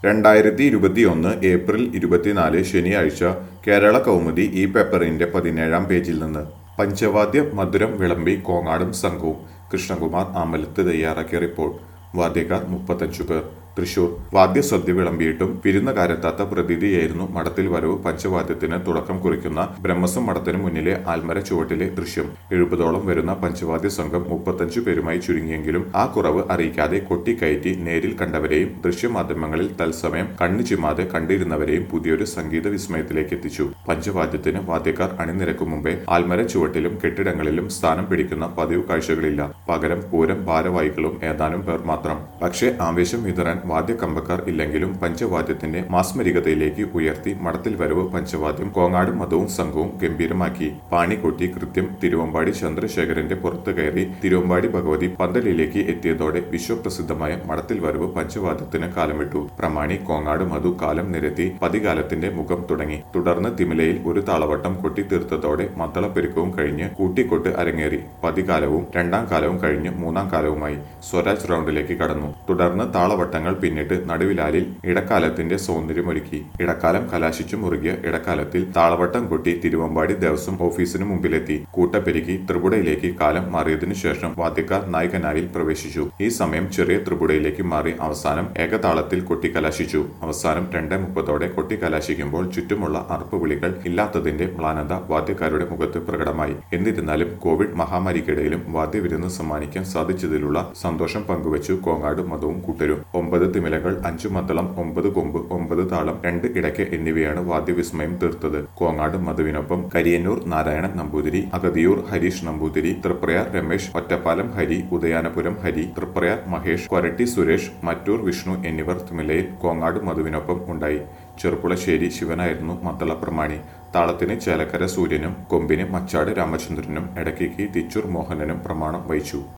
രണ്ടായിരത്തി ഇരുപത്തിയൊന്ന് ഏപ്രിൽ ഇരുപത്തിനാല് ശനിയാഴ്ച കേരള കൗമുദി ഈ പേപ്പറിന്റെ പതിനേഴാം പേജിൽ നിന്ന് പഞ്ചവാദ്യ മധുരം വിളമ്പി കോങ്ങാടും സംഘവും കൃഷ്ണകുമാർ ആമലത്ത് തയ്യാറാക്കിയ റിപ്പോർട്ട് വാദ്യക്കാർ മുപ്പത്തഞ്ചു പേർ തൃശൂർ വാദ്യസദ്യ വിളമ്പിയിട്ടും വിരുന്നുകാരെത്താത്ത പ്രതീതിയായിരുന്നു മഠത്തിൽ വരവ് പഞ്ചവാദ്യത്തിന് തുടക്കം കുറിക്കുന്ന ബ്രഹ്മസം മഠത്തിന് മുന്നിലെ ആൽമര ചുവട്ടിലെ ദൃശ്യം എഴുപതോളം വരുന്ന പഞ്ചവാദ്യ സംഘം മുപ്പത്തഞ്ചു പേരുമായി ചുരുങ്ങിയെങ്കിലും ആ കുറവ് അറിയിക്കാതെ കൊട്ടിക്കയറ്റി നേരിൽ കണ്ടവരെയും ദൃശ്യമാധ്യമങ്ങളിൽ തത്സമയം കണ്ണു ചിമ്മാതെ കണ്ടിരുന്നവരെയും പുതിയൊരു സംഗീത വിസ്മയത്തിലേക്ക് എത്തിച്ചു പഞ്ചവാദ്യത്തിന് വാദ്യക്കാർ അണിനിരക്കും മുമ്പേ ആൽമര ചുവട്ടിലും കെട്ടിടങ്ങളിലും സ്ഥാനം പിടിക്കുന്ന പതിവ് കാഴ്ചകളില്ല പകരം പൂരം ഭാരവാഹികളും ഏതാനും പേർ മാത്രം പക്ഷേ ആവേശം വിതറാൻ വാദ്യകമ്പക്കാർ ഇല്ലെങ്കിലും പഞ്ചവാദ്യത്തിന്റെ മാസ്മരികതയിലേക്ക് ഉയർത്തി മഠത്തിൽ വരവ് പഞ്ചവാദ്യം കോങ്ങാടും മതവും സംഘവും ഗംഭീരമാക്കി പാണിക്കൊട്ടി കൃത്യം തിരുവമ്പാടി ചന്ദ്രശേഖരന്റെ പുറത്തു കയറി തിരുവമ്പാടി ഭഗവതി പന്തലിലേക്ക് എത്തിയതോടെ വിശ്വപ്രസിദ്ധമായ മഠത്തിൽ വരവ് പഞ്ചവാദ്യത്തിന് കാലമിട്ടു പ്രമാണി കോങ്ങാട് മധു കാലം നിരത്തി പതികാലത്തിന്റെ മുഖം തുടങ്ങി തുടർന്ന് തിമിലയിൽ ഒരു താളവട്ടം കൊട്ടിത്തീർത്തതോടെ മദ്ദളപ്പെരുക്കവും കഴിഞ്ഞ് കൂട്ടിക്കൊട്ട് അരങ്ങേറി പതികാലവും രണ്ടാം കാലവും കഴിഞ്ഞ് മൂന്നാം കാലവുമായി സ്വരാജ് റൗണ്ടിലേക്ക് കടന്നു തുടർന്ന് താളവട്ടങ്ങൾ പിന്നിട്ട് നടുവിലാലിൽ ഇടക്കാലത്തിന്റെ സൗന്ദര്യമൊരുക്കി ഇടക്കാലം കലാശിച്ചു മുറുകിയ ഇടക്കാലത്തിൽ താളവട്ടം കൊട്ടി തിരുവമ്പാടി ദേവസ്വം ഓഫീസിന് മുമ്പിലെത്തി കൂട്ടപ്പെരുക്കി ത്രിപുടയിലേക്ക് കാലം മാറിയതിനു ശേഷം വാദ്യക്കാർ നായകനായിൽ പ്രവേശിച്ചു ഈ സമയം ചെറിയ ത്രിപുടയിലേക്ക് മാറി അവസാനം ഏകതാളത്തിൽ കൊട്ടി കലാശിച്ചു അവസാനം രണ്ടേ മുപ്പതോടെ കൊട്ടി കലാശിക്കുമ്പോൾ ചുറ്റുമുള്ള അർപ്പ് വിളികൾ ഇല്ലാത്തതിന്റെ മ്ലാനത വാദ്യക്കാരുടെ മുഖത്ത് പ്രകടമായി എന്നിരുന്നാലും കോവിഡ് മഹാമാരിക്കിടയിലും വാദ്യവിരുന്ന് സമ്മാനിക്കാൻ സാധിച്ചതിലുള്ള സന്തോഷം പങ്കുവച്ചു കോങ്ങാട് മതവും കൂട്ടരും ഒമ്പത് തിമിലകൾ അഞ്ചു മദ്ദളം ഒമ്പത് കൊമ്പ് ഒമ്പത് താളം രണ്ട് ഇടയ്ക്ക് എന്നിവയാണ് വാദ്യവിസ്മയം തീർത്തത് കോങ്ങാട് മധുവിനൊപ്പം കരിയന്നൂർ നാരായണൻ നമ്പൂതിരി അഗതിയൂർ ഹരീഷ് നമ്പൂതിരി തൃപ്രയാർ രമേശ് ഒറ്റപ്പാലം ഹരി ഉദയാനപുരം ഹരി തൃപ്രയാർ മഹേഷ് കൊരട്ടി സുരേഷ് മറ്റൂർ വിഷ്ണു എന്നിവർ തിമിലയിൽ കോങ്ങാട് മധുവിനൊപ്പം ഉണ്ടായി ചെറുപ്പുളശ്ശേരി ശിവനായിരുന്നു മദ്ദള പ്രമാണി താളത്തിന് ചേലക്കര സൂര്യനും കൊമ്പിന് മച്ചാട് രാമചന്ദ്രനും ഇടയ്ക്ക് തിച്ചൂർ മോഹനനും പ്രമാണം വഹിച്ചു